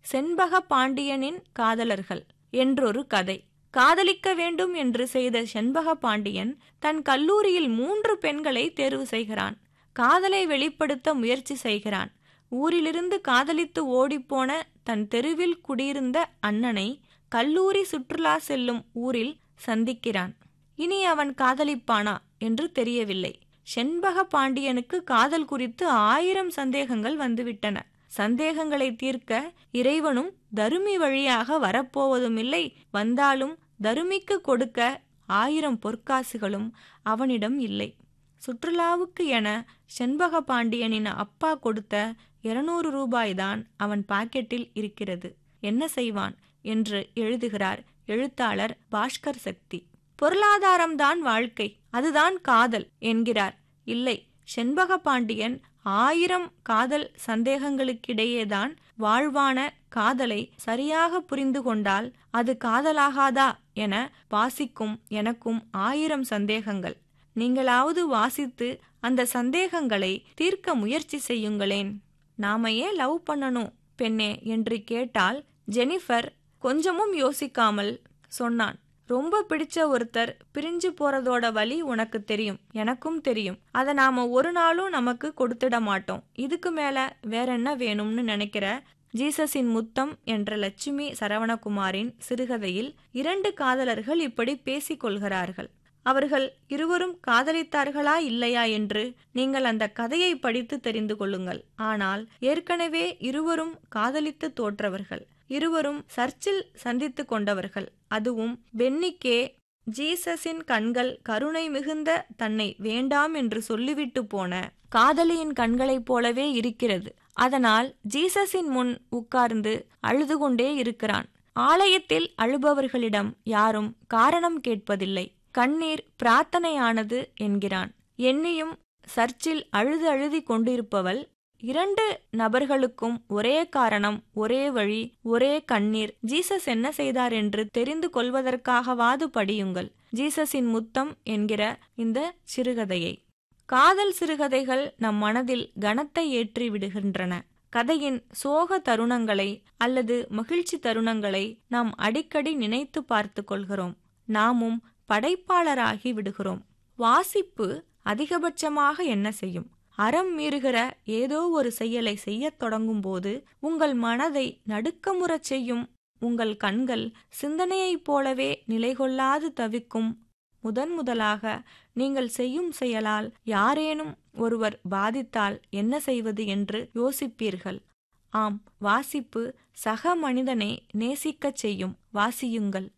செண்பக பாண்டியனின் காதலர்கள் என்றொரு கதை காதலிக்க வேண்டும் என்று செய்த செண்பக பாண்டியன் தன் கல்லூரியில் மூன்று பெண்களை தேர்வு செய்கிறான் காதலை வெளிப்படுத்த முயற்சி செய்கிறான் ஊரிலிருந்து காதலித்து ஓடிப்போன தன் தெருவில் குடியிருந்த அண்ணனை கல்லூரி சுற்றுலா செல்லும் ஊரில் சந்திக்கிறான் இனி அவன் காதலிப்பானா என்று தெரியவில்லை செண்பக பாண்டியனுக்கு காதல் குறித்து ஆயிரம் சந்தேகங்கள் வந்துவிட்டன சந்தேகங்களை தீர்க்க இறைவனும் தருமி வழியாக வரப்போவதும் இல்லை வந்தாலும் தருமிக்கு கொடுக்க ஆயிரம் பொற்காசுகளும் அவனிடம் இல்லை சுற்றுலாவுக்கு என செண்பக பாண்டியனின் அப்பா கொடுத்த இருநூறு ரூபாய்தான் அவன் பாக்கெட்டில் இருக்கிறது என்ன செய்வான் என்று எழுதுகிறார் எழுத்தாளர் பாஸ்கர் சக்தி பொருளாதாரம்தான் வாழ்க்கை அதுதான் காதல் என்கிறார் இல்லை செண்பக பாண்டியன் ஆயிரம் காதல் சந்தேகங்களுக்கிடையேதான் வாழ்வான காதலை சரியாக புரிந்து கொண்டால் அது காதலாகாதா என வாசிக்கும் எனக்கும் ஆயிரம் சந்தேகங்கள் நீங்களாவது வாசித்து அந்த சந்தேகங்களை தீர்க்க முயற்சி செய்யுங்களேன் நாம ஏன் லவ் பண்ணணும் பெண்ணே என்று கேட்டால் ஜெனிஃபர் கொஞ்சமும் யோசிக்காமல் சொன்னான் ரொம்ப பிடிச்ச ஒருத்தர் பிரிஞ்சு போறதோட வழி உனக்கு தெரியும் எனக்கும் தெரியும் அதை நாம ஒரு நாளும் நமக்கு கொடுத்துட மாட்டோம் இதுக்கு மேல வேற என்ன வேணும்னு நினைக்கிற ஜீசஸின் முத்தம் என்ற லட்சுமி சரவணகுமாரின் சிறுகதையில் இரண்டு காதலர்கள் இப்படி பேசிக் கொள்கிறார்கள் அவர்கள் இருவரும் காதலித்தார்களா இல்லையா என்று நீங்கள் அந்த கதையை படித்து தெரிந்து கொள்ளுங்கள் ஆனால் ஏற்கனவே இருவரும் காதலித்து தோற்றவர்கள் இருவரும் சர்ச்சில் சந்தித்து கொண்டவர்கள் அதுவும் பென்னிக்கே ஜீசஸின் கண்கள் கருணை மிகுந்த தன்னை வேண்டாம் என்று சொல்லிவிட்டு போன காதலியின் கண்களைப் போலவே இருக்கிறது அதனால் ஜீசஸின் முன் உட்கார்ந்து அழுது கொண்டே இருக்கிறான் ஆலயத்தில் அழுபவர்களிடம் யாரும் காரணம் கேட்பதில்லை கண்ணீர் பிரார்த்தனையானது என்கிறான் எண்ணியும் சர்ச்சில் அழுது அழுதி கொண்டிருப்பவள் இரண்டு நபர்களுக்கும் ஒரே காரணம் ஒரே வழி ஒரே கண்ணீர் ஜீசஸ் என்ன செய்தார் என்று தெரிந்து கொள்வதற்காகவாது படியுங்கள் ஜீசஸின் முத்தம் என்கிற இந்த சிறுகதையை காதல் சிறுகதைகள் நம் மனதில் கனத்தை ஏற்றி விடுகின்றன கதையின் சோக தருணங்களை அல்லது மகிழ்ச்சி தருணங்களை நாம் அடிக்கடி நினைத்து பார்த்து கொள்கிறோம் நாமும் படைப்பாளராகி விடுகிறோம் வாசிப்பு அதிகபட்சமாக என்ன செய்யும் அறம் மீறுகிற ஏதோ ஒரு செயலை செய்யத் தொடங்கும் போது உங்கள் மனதை நடுக்கமுறச் செய்யும் உங்கள் கண்கள் சிந்தனையைப் போலவே நிலைகொள்ளாது தவிக்கும் முதன் முதலாக நீங்கள் செய்யும் செயலால் யாரேனும் ஒருவர் பாதித்தால் என்ன செய்வது என்று யோசிப்பீர்கள் ஆம் வாசிப்பு சக மனிதனை நேசிக்கச் செய்யும் வாசியுங்கள்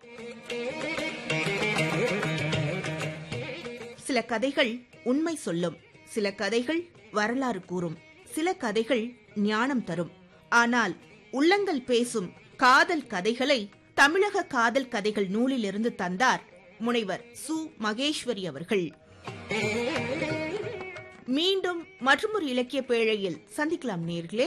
சில கதைகள் உண்மை சொல்லும் சில கதைகள் வரலாறு கூறும் சில கதைகள் ஞானம் தரும் ஆனால் உள்ளங்கள் பேசும் காதல் கதைகளை தமிழக காதல் கதைகள் நூலிலிருந்து தந்தார் முனைவர் சு மகேஸ்வரி அவர்கள் மீண்டும் மற்றொரு இலக்கிய பேழையில் சந்திக்கலாம் நேர்களே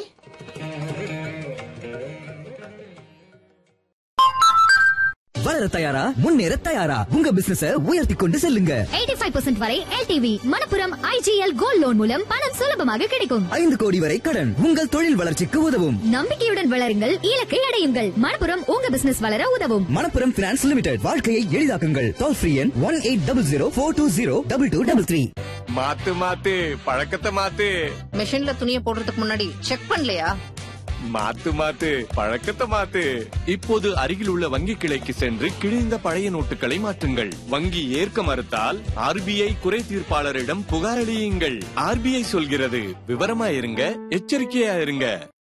வளர தயாரா முன்னேற தயாரா உங்க பிசினஸ உயர்த்தி கொண்டு செல்லுங்க 85% வரை LTV Manappuram IGL gold loan மூலம் பணம் சுலபமாக கிடைக்கும் ஐந்து கோடி வரை கடன் உங்கள் தொழில் வளர்ச்சிக்கு உதவும் நம்பிக்கையுடன் வளருங்கள் இலக்கை அடையுங்கள் மணப்புரம் உங்க பிசினஸ் வளர உதவும் மணப்புரம் பினான்ஸ் லிமிடெட் வாழ்க்கையை எளிதாக்குங்கள் டோல் ஃப்ரீ எண் one eight double zero four two zero double two double three மாத்து மாத்து பழக்கத்தை மாத்து மெஷின்ல துணியை போடுறதுக்கு முன்னாடி செக் பண்ணலையா மாத்து மாத்து பழக்கத்தை மாத்து இப்போது அருகில் உள்ள வங்கி கிளைக்கு சென்று கிழிந்த பழைய நோட்டுகளை மாற்றுங்கள் வங்கி ஏற்க மறுத்தால் ஆர்பிஐ குறை தீர்ப்பாளரிடம் புகாரளியுங்கள் ஆர்பிஐ சொல்கிறது விவரமா இருங்க எச்சரிக்கையா இருங்க